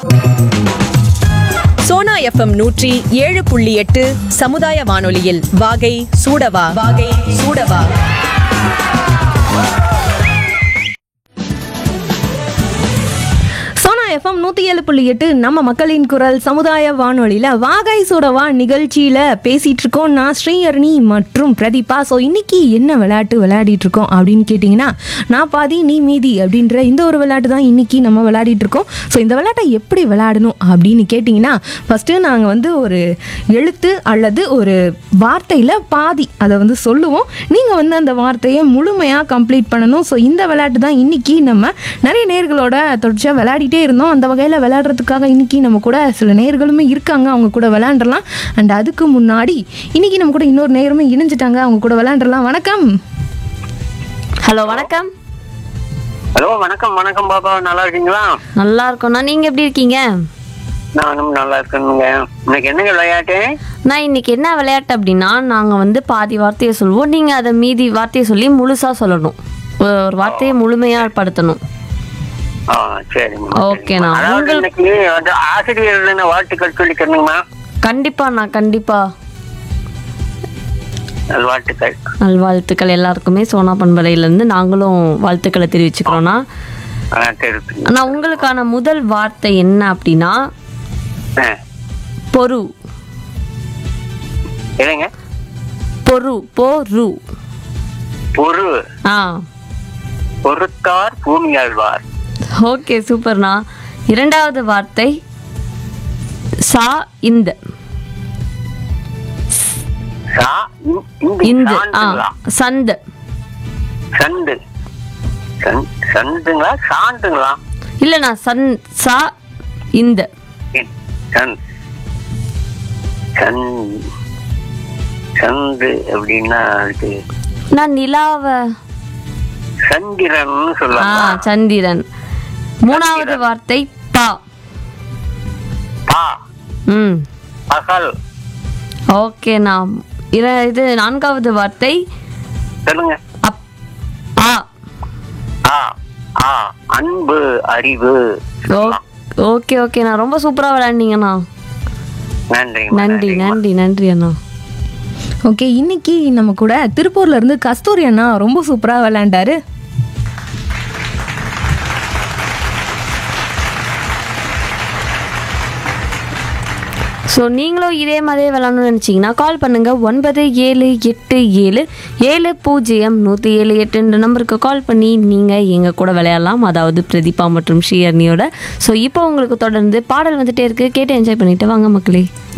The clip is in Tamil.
சோனா எஃப்எம் நூற்றி ஏழு புள்ளி எட்டு சமுதாய வானொலியில் வாகை சூடவா வாகை சூடவா சோனா எஃப்எம் நூற்றி ஏழு புள்ளி எட்டு நம்ம மக்களின் குரல் சமுதாய வானொலியில் வாகை சூடவா நிகழ்ச்சியில் பேசிகிட்டு இருக்கோம் நான் ஸ்ரீஹரணி மற்றும் பிரதீபா ஸோ இன்னைக்கு என்ன விளையாட்டு விளையாடிட்டு இருக்கோம் அப்படின்னு கேட்டிங்கன்னா நான் பாதி நீ மீதி அப்படின்ற இந்த ஒரு விளையாட்டு தான் இன்னைக்கு நம்ம விளையாடிட்டு இருக்கோம் ஸோ இந்த விளையாட்டை எப்படி விளையாடணும் அப்படின்னு கேட்டிங்கன்னா ஃபஸ்ட்டு நாங்கள் வந்து ஒரு எழுத்து அல்லது ஒரு வார்த்தையில் பாதி அதை வந்து சொல்லுவோம் நீங்கள் வந்து அந்த வார்த்தையை முழுமையாக கம்ப்ளீட் பண்ணணும் ஸோ இந்த விளையாட்டு தான் இன்னைக்கு நம்ம நிறைய நேர்களோட தொடர்ச்சியாக விளையாடிட்டே இருந்தோம் அந்த வகையில் விளையாடுறதுக்காக இன்னைக்கு நம்ம கூட சில நேர்களுமே இருக்காங்க அவங்க கூட விளையாண்டுறலாம் அண்ட் அதுக்கு முன்னாடி இன்னைக்கு நம்ம கூட இன்னொரு நேரமே இணைஞ்சிட்டாங்க அவங்க கூட விளையாண்டுறலாம் வணக்கம் ஹலோ வணக்கம் ஹலோ வணக்கம் வணக்கம் பாப்பா நல்லா இருக்கீங்களா நல்லா இருக்கோண்ணா நீங்க எப்படி இருக்கீங்க நானும் நல்லா இருக்கேனுங்க இன்னைக்கு என்னங்க விளையாட்டு நான் இன்னைக்கு என்ன விளையாட்டு அப்படின்னா நாங்க வந்து பாதி வார்த்தையை சொல்லுவோம் நீங்க அதை மீதி வார்த்தையை சொல்லி முழுசா சொல்லணும் ஒரு ஒரு வார்த்தையை முழுமையா படுத்தணும் ஆ சரிங்க ஓகேண்ணா. அதாவது உங்கள்- இன்னைக்கு வந்து ஆசிரியர்கள் வாழ்த்துக்கள் சொல்லிக்கிறேனுங்கம்மா கண்டிப்பாண்ணா கண்டிப்பா வாழ்த்துக்கள் நல்வாழ்த்துக்கள் எல்லாருக்குமே சோனா பண்பலையிலேருந்து நாங்களும் வாழ்த்துக்களை தெரிவிச்சுக்கிறோண்ணா ஆ தெரிவித்துங்க ஆனால் உங்களுக்கான முதல் வார்த்தை என்ன அப்படின்னா ஆ, பொரு என்னங்க பொரு பொரு பொறு ஆ பொறுத்தார் பூமி ஆழ்வார் ஓகே சூப்பர்ண்ணா இரண்டாவது வார்த்தை சா இந்த சா இந்- இந்த இந்த ஆ சாந்துங்களா? சந்து சந்து சந்- சந்துங்களா சாந்துங்களா இல்லைண்ணா சன் சா இந்த இ- சந் சந் சந்து அப்படின்னா அதுக்கு நான் நிலாவை சந்திரன் ஆ சொல்லலாம் சந்திரன் மூணாவது வார்த்தை பா பா ம் பகல் ஓகேண்ணா இர இது நான்காவது வார்த்தை சொல்லுங்க அப் ஆ ஆ ஆ அன்பு அறிவு ஓ- ஓகே ஓகேண்ணா ரொம்ப சூப்பராக விளையாண்டீங்கண்ணா நன்றி நன்றி நன்றி நன்றி அண்ணா ஓகே இன்னைக்கு நம்ம கூட திருப்பூர்ல இருந்து கஸ்தூரி அண்ணா ரொம்ப சூப்பராக விளையாண்டாரு ஸோ நீங்களும் இதே மாதிரியே விளாடணும்னு நினச்சிங்கன்னா கால் பண்ணுங்கள் ஒன்பது ஏழு எட்டு ஏழு ஏழு பூஜ்ஜியம் நூற்றி ஏழு எட்டுன்ற நம்பருக்கு கால் பண்ணி நீங்கள் எங்கள் கூட விளையாடலாம் அதாவது பிரதீபா மற்றும் ஸ்ரீஹர்னியோட ஸோ இப்போ உங்களுக்கு தொடர்ந்து பாடல் வந்துட்டே இருக்குது கேட்டு என்ஜாய் பண்ணிட்டு வாங்க மக்களே